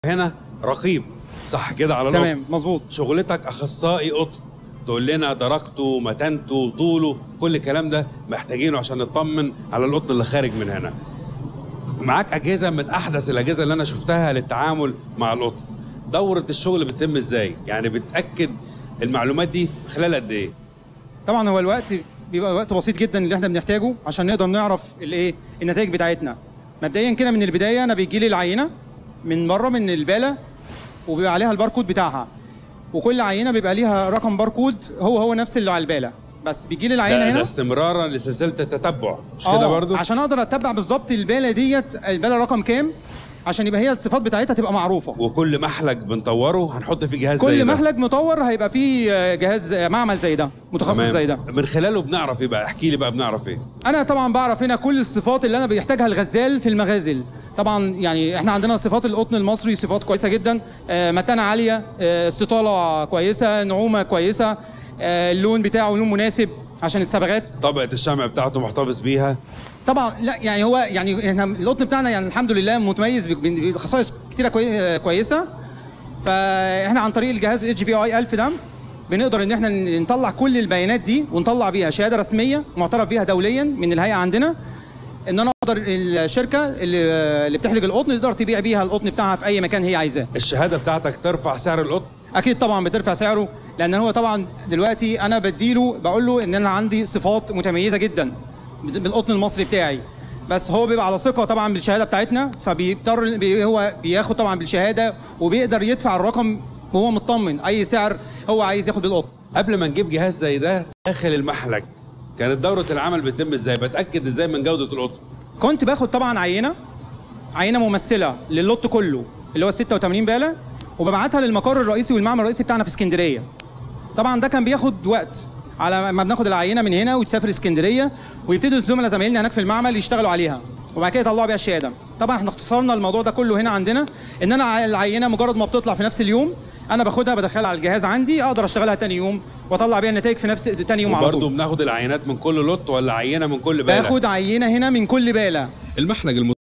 هنا رقيب صح كده على القطن تمام مظبوط شغلتك اخصائي قطن تقول لنا درجته متانته طوله كل الكلام ده محتاجينه عشان نطمن على القطن اللي خارج من هنا معاك اجهزه من احدث الاجهزه اللي انا شفتها للتعامل مع القطن دوره الشغل بتتم ازاي يعني بتاكد المعلومات دي في خلال قد ايه طبعا هو الوقت بيبقى وقت بسيط جدا اللي احنا بنحتاجه عشان نقدر نعرف الايه النتائج بتاعتنا مبدئيا كده من البدايه انا بيجي لي العينه من بره من الباله وبيبقى عليها الباركود بتاعها وكل عينه بيبقى ليها رقم باركود هو هو نفس اللي على الباله بس بيجي لي العينه ده, هنا ده استمرارا لسلسله التتبع مش آه، كده برضو عشان اقدر اتبع بالظبط الباله ديت الباله رقم كام عشان يبقى هي الصفات بتاعتها تبقى معروفه وكل محلك بنطوره هنحط فيه جهاز زي كل ده محلك مطور هيبقى فيه آه، جهاز آه، معمل زي ده متخصص تمام. زي ده من خلاله بنعرف ايه بقى احكي لي بقى بنعرف ايه انا طبعا بعرف هنا كل الصفات اللي انا بيحتاجها الغزال في المغازل طبعا يعني احنا عندنا صفات القطن المصري صفات كويسه جدا آه، متانه عاليه آه، استطاله كويسه نعومه كويسه آه، اللون بتاعه لون مناسب عشان الصبغات طبقه الشمع بتاعته محتفظ بيها طبعا لا يعني هو يعني احنا القطن بتاعنا يعني الحمد لله متميز بك- بخصائص كتيره كوي- آه، كويسه فاحنا عن طريق الجهاز اتش في اي 1000 ده بنقدر ان احنا نطلع كل البيانات دي ونطلع بيها شهاده رسميه معترف بيها دوليا من الهيئه عندنا ان انا اقدر الشركه اللي اللي بتحلق القطن تقدر تبيع بيها القطن بتاعها في اي مكان هي عايزاه الشهاده بتاعتك ترفع سعر القطن اكيد طبعا بترفع سعره لان هو طبعا دلوقتي انا بديله بقول له ان انا عندي صفات متميزه جدا بالقطن المصري بتاعي بس هو بيبقى على ثقه طبعا بالشهاده بتاعتنا فبيضطر بي هو بياخد طبعا بالشهاده وبيقدر يدفع الرقم وهو مطمن اي سعر هو عايز ياخد بالقطن قبل ما نجيب جهاز زي ده داخل المحلك كانت دورة العمل بتتم ازاي؟ بتأكد ازاي من جودة القطن؟ كنت باخد طبعا عينه عينه ممثله للوت كله اللي هو 86 باله وببعتها للمقر الرئيسي والمعمل الرئيسي بتاعنا في اسكندريه طبعا ده كان بياخد وقت على ما بناخد العينه من هنا وتسافر اسكندريه ويبتدوا الزملاء زمايلنا هناك في المعمل يشتغلوا عليها وبعد كده يطلعوا بيها الشهاده طبعا احنا اختصرنا الموضوع ده كله هنا عندنا ان انا العينه مجرد ما بتطلع في نفس اليوم انا باخدها بدخلها على الجهاز عندي اقدر اشتغلها تاني يوم واطلع بيها النتائج في نفس تاني يوم على وبرضه طول بناخد العينات من كل لوت ولا عينة من كل بالة؟ باخد عينه هنا من كل باله المحلج الم...